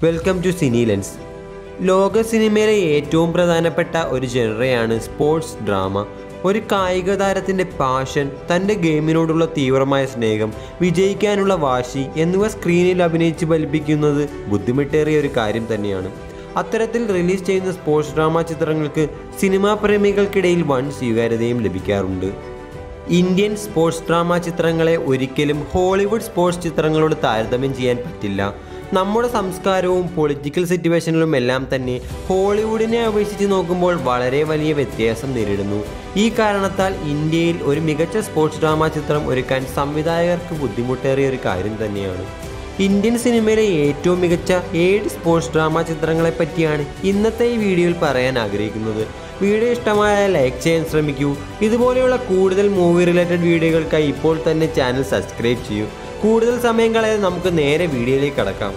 Welcome to Sini lens ലോക സിനിമയിലെ ഏറ്റവും പ്രധാനപ്പെട്ട ഒരു ജനറയാണ് സ്പോർട്സ് ഡ്രാമ ഒരു കായിക താരത്തിൻ്റെ പാഷൻ തൻ്റെ ഗെയിമിനോടുള്ള തീവ്രമായ സ്നേഹം വിജയിക്കാനുള്ള വാശി എന്നിവ സ്ക്രീനിൽ അഭിനയിച്ച് ഫലിപ്പിക്കുന്നത് ബുദ്ധിമുട്ടേറിയ ഒരു കാര്യം തന്നെയാണ് അത്തരത്തിൽ റിലീസ് ചെയ്യുന്ന സ്പോർട്സ് ഡ്രാമ ചിത്രങ്ങൾക്ക് സിനിമാ പ്രേമികൾക്കിടയിൽ വൻ സ്വീകാര്യതയും ലഭിക്കാറുണ്ട് ഇന്ത്യൻ സ്പോർട്സ് ഡ്രാമ ചിത്രങ്ങളെ ഒരിക്കലും ഹോളിവുഡ് സ്പോർട്സ് ചിത്രങ്ങളോട് താരതമ്യം ചെയ്യാൻ പറ്റില്ല നമ്മുടെ സംസ്കാരവും പൊളിറ്റിക്കൽ സിറ്റുവേഷനിലും എല്ലാം തന്നെ ഹോളിവുഡിനെ അപേക്ഷിച്ച് നോക്കുമ്പോൾ വളരെ വലിയ വ്യത്യാസം നേരിടുന്നു ഈ കാരണത്താൽ ഇന്ത്യയിൽ ഒരു മികച്ച സ്പോർട്സ് ഡ്രാമ ചിത്രം ഒരുക്കാൻ സംവിധായകർക്ക് ബുദ്ധിമുട്ടേറിയ ഒരു കാര്യം തന്നെയാണ് ഇന്ത്യൻ സിനിമയിലെ ഏറ്റവും മികച്ച ഏഴ് സ്പോർട്സ് ഡ്രാമ ചിത്രങ്ങളെ പറ്റിയാണ് ഇന്നത്തെ ഈ വീഡിയോയിൽ പറയാൻ ആഗ്രഹിക്കുന്നത് വീഡിയോ ഇഷ്ടമായ ലൈക്ക് ചെയ്യാൻ ശ്രമിക്കൂ ഇതുപോലെയുള്ള കൂടുതൽ മൂവി റിലേറ്റഡ് വീഡിയോകൾക്കായി ഇപ്പോൾ തന്നെ ചാനൽ സബ്സ്ക്രൈബ് ചെയ്യൂ കൂടുതൽ സമയം കളയാതെ നമുക്ക് നേരെ വീഡിയോയിലേക്ക് കടക്കാം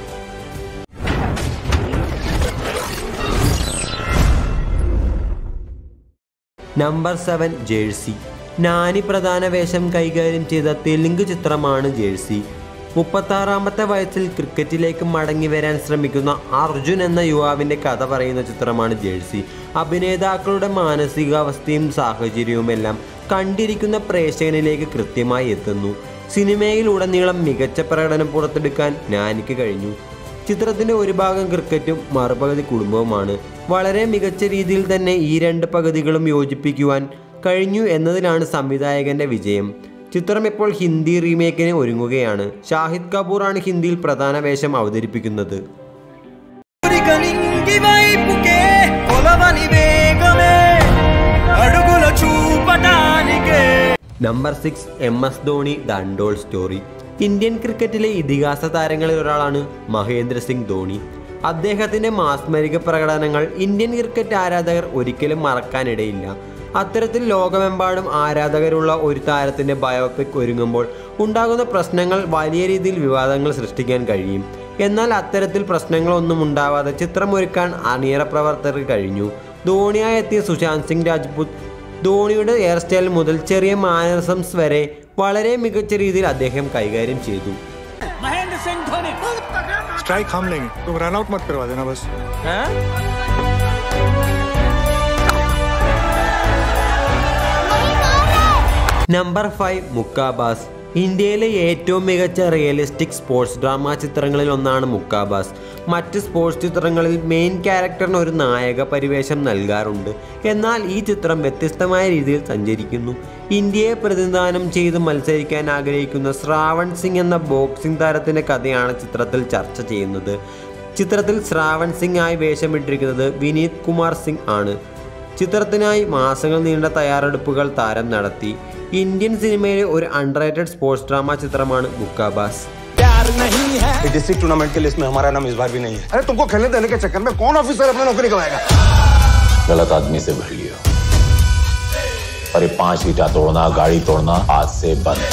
നമ്പർ സെവൻ ജേഴ്സി നാനി പ്രധാന വേഷം കൈകാര്യം ചെയ്ത തെലുങ്ക് ചിത്രമാണ് ജേഴ്സി മുപ്പത്താറാമത്തെ വയസ്സിൽ ക്രിക്കറ്റിലേക്ക് മടങ്ങി വരാൻ ശ്രമിക്കുന്ന അർജുൻ എന്ന യുവാവിൻ്റെ കഥ പറയുന്ന ചിത്രമാണ് ജേഴ്സി അഭിനേതാക്കളുടെ മാനസികാവസ്ഥയും സാഹചര്യവുമെല്ലാം കണ്ടിരിക്കുന്ന പ്രേക്ഷകനിലേക്ക് കൃത്യമായി എത്തുന്നു സിനിമയിലുടനീളം മികച്ച പ്രകടനം പുറത്തെടുക്കാൻ നാനിക്ക് കഴിഞ്ഞു ചിത്രത്തിന്റെ ഒരു ഭാഗം ക്രിക്കറ്റും മറുപകുതി കുടുംബവുമാണ് വളരെ മികച്ച രീതിയിൽ തന്നെ ഈ രണ്ട് പകുതികളും യോജിപ്പിക്കുവാൻ കഴിഞ്ഞു എന്നതിലാണ് സംവിധായകന്റെ വിജയം ചിത്രം ഇപ്പോൾ ഹിന്ദി റീമേക്കിന് ഒരുങ്ങുകയാണ് ഷാഹിദ് കപൂറാണ് ഹിന്ദിയിൽ പ്രധാന വേഷം അവതരിപ്പിക്കുന്നത് నింగి వైపుకే కొలవని వేగమే అడుగుల చూపటానికే number six M S Dhoni the untold story Indian ക്രിക്കറ്റിലെ ഇതിഹാസ താരങ്ങളിൽ ഒരാളാണ് മഹേന്ദ്ര സിംഗ് ധോണി അദ്ദേഹത്തിൻ്റെ മാസ്മരിക പ്രകടനങ്ങൾ ഇന്ത്യൻ ക്രിക്കറ്റ് ആരാധകർ ഒരിക്കലും മറക്കാനിടയില്ല അത്തരത്തിൽ ലോകമെമ്പാടും ആരാധകരുള്ള ഒരു താരത്തിൻ്റെ ബയോപിക് ഒരുങ്ങുമ്പോൾ ഉണ്ടാകുന്ന പ്രശ്നങ്ങൾ വലിയ രീതിയിൽ വിവാദങ്ങൾ സൃഷ്ടിക്കാൻ കഴിയും എന്നാൽ അത്തരത്തിൽ പ്രശ്നങ്ങളൊന്നും ഉണ്ടാവാതെ ചിത്രമൊരുക്കാൻ അണിയറ പ്രവർത്തകർക്ക് കഴിഞ്ഞു ധോണിയായി എത്തിയ സുശാന്ത് സിംഗ് രാജ്പുത് ധോണിയുടെ ഹെയർ സ്റ്റൈൽ മുതൽ ചെറിയ മാനസംസ് വരെ വളരെ മികച്ച രീതിയിൽ അദ്ദേഹം കൈകാര്യം ചെയ്തു स्ट्राइक हम लेंगे तुम रन आउट मत करवा देना बस നമ്പർ ഫൈവ് മുക്കാബാസ് ഇന്ത്യയിലെ ഏറ്റവും മികച്ച റിയലിസ്റ്റിക് സ്പോർട്സ് ഡ്രാമ ചിത്രങ്ങളിൽ ഒന്നാണ് മുക്കാബാസ് മറ്റ് സ്പോർട്സ് ചിത്രങ്ങളിൽ മെയിൻ ക്യാരക്ടറിന് ഒരു നായക പരിവേഷം നൽകാറുണ്ട് എന്നാൽ ഈ ചിത്രം വ്യത്യസ്തമായ രീതിയിൽ സഞ്ചരിക്കുന്നു ഇന്ത്യയെ പ്രതിനിധാനം ചെയ്ത് മത്സരിക്കാൻ ആഗ്രഹിക്കുന്ന ശ്രാവൺ സിംഗ് എന്ന ബോക്സിംഗ് താരത്തിൻ്റെ കഥയാണ് ചിത്രത്തിൽ ചർച്ച ചെയ്യുന്നത് ചിത്രത്തിൽ ശ്രാവൺ സിംഗ് ആയി വേഷമിട്ടിരിക്കുന്നത് വിനീത് കുമാർ സിംഗ് ആണ് ചിത്രത്തിനായി മാസങ്ങൾ നീണ്ട തയ്യാറെടുപ്പുകൾ താരം നടത്തി ഇന്ത്യൻ സിനിമയിലെ ഒരു അണ്ടർറേറ്റഡ് സ്പോർട്സ് ഡ്രാമ ചിത്രമാണ് മുക്കാബാസ് डिस्ट्रिक्ट टूर्नामेंट की लिस्ट में हमारा नाम इस बार भी नहीं है अरे तुमको खेलने देने के चक्कर में कौन ऑफिसर अपना नौकरी गवाएगा गलत आदमी से भिड़ लिया और ये पांच ईटा तोड़ना गाड़ी तोड़ना आज से बंद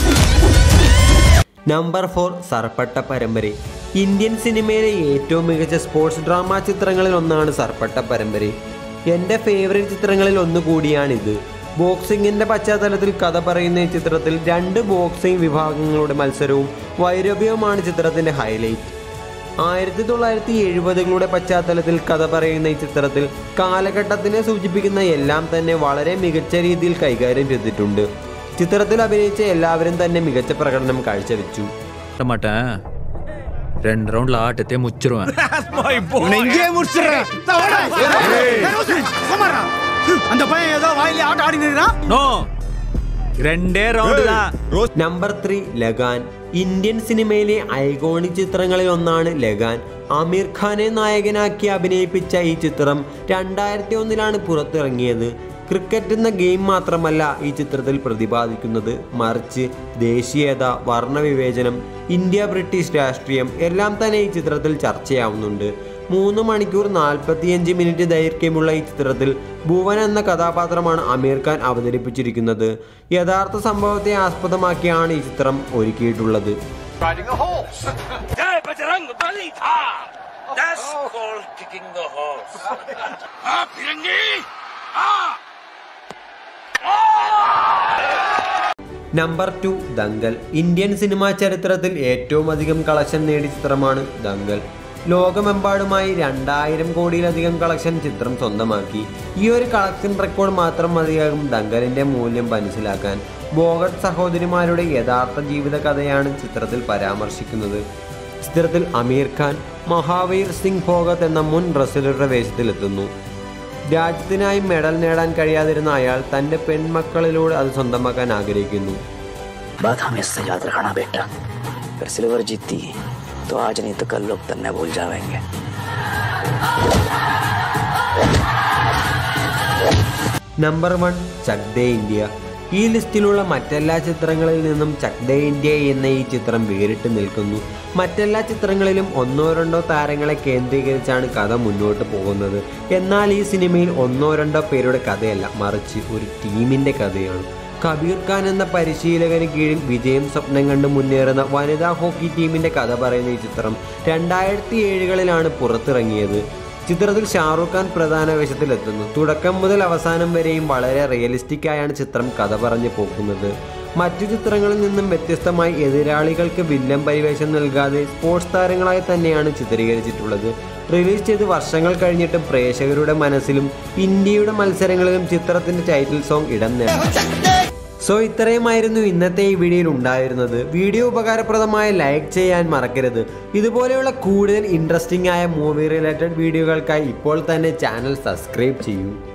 നമ്പർ ഫോർ സർപ്പട്ട പരമ്പര ഇന്ത്യൻ സിനിമയിലെ ഏറ്റവും മികച്ച സ്പോർട്സ് ഡ്രാമ ചിത്രങ്ങളിൽ ഒന്നാണ് സർപ്പട്ട പരമ്പര എൻ്റെ ഫേവറേറ്റ് ചിത്രങ്ങളിൽ ഒന്ന് കൂടിയാണിത് ബോക്സിങ്ങിൻ്റെ പശ്ചാത്തലത്തിൽ കഥ പറയുന്ന ഈ ചിത്രത്തിൽ രണ്ട് ബോക്സിംഗ് വിഭാഗങ്ങളുടെ മത്സരവും വൈരവ്യവുമാണ് ചിത്രത്തിൻ്റെ ഹൈലൈറ്റ് ആയിരത്തി തൊള്ളായിരത്തി എഴുപതുകളുടെ പശ്ചാത്തലത്തിൽ കഥ പറയുന്ന ഈ ചിത്രത്തിൽ കാലഘട്ടത്തിനെ സൂചിപ്പിക്കുന്ന എല്ലാം തന്നെ വളരെ മികച്ച രീതിയിൽ കൈകാര്യം ചെയ്തിട്ടുണ്ട് ചിത്രത്തിൽ അഭിനയിച്ച എല്ലാവരും തന്നെ മികച്ച പ്രകടനം കാഴ്ചവെച്ചു மாட்டேன் ரெண்டு ரவுண்ட்ல ஆட்டத்தை முச்சிருவேன் அந்த பையன் ஏதோ வாயில ஆட்ட ஆடி நிற்கிறான் நோ ரெண்டே ரவுண்டு தான் നമ്പർ ത്രീ ലഗാൻ ഇന്ത്യൻ സിനിമയിലെ ഐകോണിക് ചിത്രങ്ങളിൽ ഒന്നാണ് ലഗാൻ ആമിർ ഖാനെ നായകനാക്കി അഭിനയിപ്പിച്ച ഈ ചിത്രം രണ്ടായിരത്തി ഒന്നിലാണ് പുറത്തിറങ്ങിയത് ക്രിക്കറ്റ് എന്ന ഗെയിം മാത്രമല്ല ഈ ചിത്രത്തിൽ പ്രതിപാദിക്കുന്നത് മറിച്ച് ദേശീയത വർണ്ണവിവേചനം ഇന്ത്യ ബ്രിട്ടീഷ് രാഷ്ട്രീയം എല്ലാം തന്നെ ഈ ചിത്രത്തിൽ ചർച്ചയാവുന്നുണ്ട് മൂന്ന് മണിക്കൂർ നാൽപ്പത്തിയഞ്ച് മിനിറ്റ് ദൈർഘ്യമുള്ള ഈ ചിത്രത്തിൽ ഭുവൻ എന്ന കഥാപാത്രമാണ് അമീർ ഖാൻ അവതരിപ്പിച്ചിരിക്കുന്നത് യഥാർത്ഥ സംഭവത്തെ ആസ്പദമാക്കിയാണ് ഈ ചിത്രം ഒരുക്കിയിട്ടുള്ളത് जय बजरंग बली था That's called kicking the horse. हाँ फिरंगी हाँ number two Dangal Indian cinema ചരിത്രത്തിൽ ഏറ്റവും അധികം കളക്ഷൻ നേടിയ ചിത്രമാണ് ദങ്കൽ ലോകമെമ്പാടുമായി രണ്ടായിരം കോടിയിലധികം കളക്ഷൻ ചിത്രം സ്വന്തമാക്കി ഈ ഒരു കളക്ഷൻ റെക്കോർഡ് മാത്രം മതിയാകും ഡങ്കലിൻ്റെ മൂല്യം മനസ്സിലാക്കാൻ ബോഗട്ട് സഹോദരിമാരുടെ യഥാർത്ഥ ജീവിത കഥയാണ് ചിത്രത്തിൽ പരാമർശിക്കുന്നത് ചിത്രത്തിൽ അമീർ ഖാൻ മഹാവീർ സിംഗ് ഭോഗത്ത് എന്ന മുൻ റെസ്ലറുടെ വേഷത്തിലെത്തുന്നു രാജ്യത്തിനായി മെഡൽ നേടാൻ കഴിയാതിരുന്ന അയാൾ തൻ്റെ പെൺമക്കളിലൂടെ അത് സ്വന്തമാക്കാൻ ആഗ്രഹിക്കുന്നു बात हमेशा याद रखना बेटा अगर सिल्वर जीतती तो आज नहीं तो कल लोग तन्ने भूल जाएंगे number one Chak De India ഈ ലിസ്റ്റിലുള്ള മറ്റെല്ലാ ചിത്രങ്ങളിൽ നിന്നും ചക് ദേ ഇന്ത്യ എന്ന ഈ ചിത്രം വേറിട്ട് നിൽക്കുന്നു മറ്റെല്ലാ ചിത്രങ്ങളിലും ഒന്നോ രണ്ടോ താരങ്ങളെ കേന്ദ്രീകരിച്ചാണ് കഥ മുന്നോട്ട് പോകുന്നത് എന്നാൽ ഈ സിനിമയിൽ ഒന്നോ രണ്ടോ പേരുടെ കഥയല്ല മറിച്ച് ഒരു ടീമിൻ്റെ കഥയാണ് കബീർ ഖാൻ എന്ന പരിശീലകന് കീഴിൽ വിജയം സ്വപ്നം കണ്ട് മുന്നേറുന്ന വനിതാ ഹോക്കി ടീമിന്റെ കഥ പറയുന്ന ഈ ചിത്രം രണ്ടായിരത്തി ഏഴുകളിലാണ് പുറത്തിറങ്ങിയത് ചിത്രത്തിൽ ഷാറുഖ് ഖാൻ പ്രധാന വേഷത്തിലെത്തുന്നു തുടക്കം മുതൽ അവസാനം വരെയും വളരെ റിയലിസ്റ്റിക് ആയാണ് ചിത്രം കഥ പറഞ്ഞു പോകുന്നത് മറ്റു ചിത്രങ്ങളിൽ നിന്നും വ്യത്യസ്തമായി എതിരാളികൾക്ക് വില്ലൻ പരിവേഷം നൽകാതെ സ്പോർട്സ് താരങ്ങളായി തന്നെയാണ് ചിത്രീകരിച്ചിട്ടുള്ളത് റിലീസ് ചെയ്ത് വർഷങ്ങൾ കഴിഞ്ഞിട്ടും പ്രേക്ഷകരുടെ മനസ്സിലും ഇന്ത്യയുടെ മത്സരങ്ങളിലും ചിത്രത്തിന്റെ ടൈറ്റിൽ സോങ് ഇടം നേടി സോ ഇത്രയുമായിരുന്നു ഇന്നത്തെ ഈ വീഡിയോയിൽ ഉണ്ടായിരുന്നത് വീഡിയോ ഉപകാരപ്രദമായ ലൈക്ക് ചെയ്യാൻ മറക്കരുത് ഇതുപോലെയുള്ള കൂടുതൽ ഇൻട്രസ്റ്റിംഗ് ആയ മൂവി റിലേറ്റഡ് വീഡിയോകൾക്കായി ഇപ്പോൾ തന്നെ ചാനൽ സബ്സ്ക്രൈബ് ചെയ്യൂ